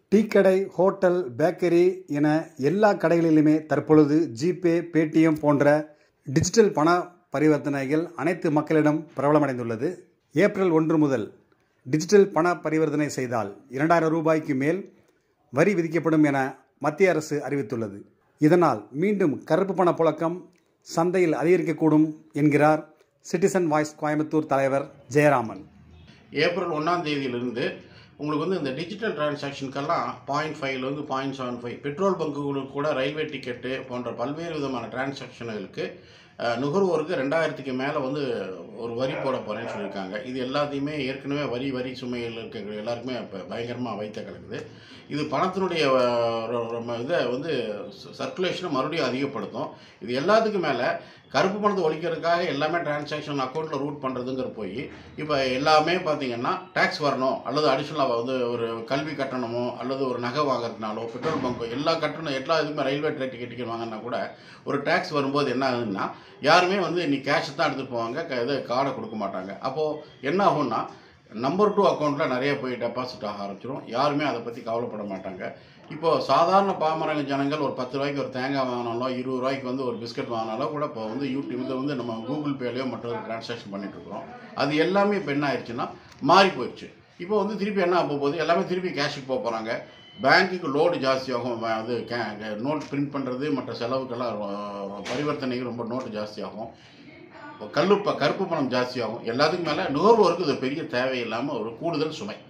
டீக்கடை hotel bakery என எல்லா கடைகளிலுமே தற்பொழுது ஜிபே பேடிஎம் போன்ற டிஜிட்டல் பண பரிவர்த்தனைகள் அனைத்து மக்களிடம் பிரபலமடைந்துள்ளது ஏப்ரல் ஒன்று முதல் டிஜிட்டல் பண பரிவர்த்தனை செய்தால் இரண்டாயிரம் ரூபாய்க்கு மேல் வரி விதிக்கப்படும் என மத்திய அரசு அறிவித்துள்ளது இதனால் மீண்டும் கருப்பு பண புழக்கம் சந்தையில் அதிகரிக்கக்கூடும் என்கிறார் சிட்டிசன் வாய்ஸ் கோயம்புத்தூர் தலைவர் ஜெயராமன் ஏப்ரல் ஒன்றாம் தேதியிலிருந்து உங்களுக்கு வந்து இந்த டிஜிட்டல் டிரான்சாக்ஷனுக்கெல்லாம் பாயிண்ட் ஃபைவ்லேருந்து பாயிண்ட் செவன் ஃபைவ் பெட்ரோல் பங்குகளுக்கு கூட ரயில்வே டிக்கெட்டு போன்ற பல்வேறு விதமான டிரான்சாக்ஷன்களுக்கு அஹ், நுகர்வோருக்கு ரெண்டாயிரத்துக்கு மேலே வந்து ஒரு வரி போட போகிறேன்னு சொல்லியிருக்காங்க இது எல்லாத்தையுமே ஏற்கனவே வரி வரி சுமையில் இருக்க எல்லாருக்குமே இப்போ பயங்கரமாக வைத்த கிடக்குது இது பணத்தினுடைய அஹ், ரொ- ரொம்ப இதை வந்து சர்க்குலேஷனை மறுபடியும் அதிகப்படுத்தும் இது எல்லாத்துக்கும் மேலே கருப்பு பணத்தை ஒழிக்கிறதுக்காக எல்லாமே டிரான்சாக்ஷன் அக்கௌண்ட்டில் ரூட் பண்ணுறதுங்கிற போய் இப்போ எல்லாமே பார்த்தீங்கன்னா டேக்ஸ் வரணும் அல்லது அடிஷ்னலாக வந்து ஒரு கல்வி கட்டணமோ அல்லது ஒரு நகை வாங்குறதுனாலோ பெட்ரோல் பங்கோ எல்லா கட்டணம் எல்லா இதுவுமே ரயில்வே டிக்கெட் டிக்கெட் வாங்கினா கூட ஒரு டேக்ஸ் வரும்போது என்ன ஆகுதுன்னா யாருமே வந்து நீ கேஷ் தான் எடுத்துகிட்டு போவாங்க க- இது கார்டை கொடுக்க மாட்டாங்க அப்போது என்ன ஆகும்னா நம்பர் டூ அக்கௌண்ட்டில் நிறைய போய் டெபாசிட் ஆக ஆரம்பிச்சிடும் யாருமே அதை பற்றி கவலைப்பட மாட்டாங்க இப்போது சாதாரண பாமரங்க ஜனங்கள் ஒரு பத்து ரூபாய்க்கு ஒரு தேங்காய் வாங்கினாலும் இருபது ரூபாய்க்கு வந்து ஒரு பிஸ்கட் வாங்கினாலும் கூட இப்போ வந்து யூடியூப் இதை வந்து நம்ம கூகுள் பேலையோ மற்ற டிரான்சாக்ஷன் பண்ணிட்டு இருக்கிறோம் அது எல்லாமே இப்போ என்ன ஆயிடுச்சுன்னா மாறி போயிடுச்சு இப்போ வந்து திருப்பி என்ன ஆக போகுது எல்லாமே திருப்பி கேஷுக்கு போக போகிறாங்க பேங்க்குக்கு லோடு ஜாஸ்தியாகும் வ- அது கே நோட் பிரிண்ட் பண்ணுறது மற்ற செலவுக்கெல்லாம் ரொ- பரிவர்த்தனைக்கு ரொம்ப நோட்டு ஜாஸ்தியாகும் கல்லு ப கருப்பு பணம் ஜாஸ்தியாகும் எல்லாத்துக்கும் மேலே நுகர்வோருக்கு இது பெரிய தேவையில்லாமல் ஒரு கூடுதல் சுமை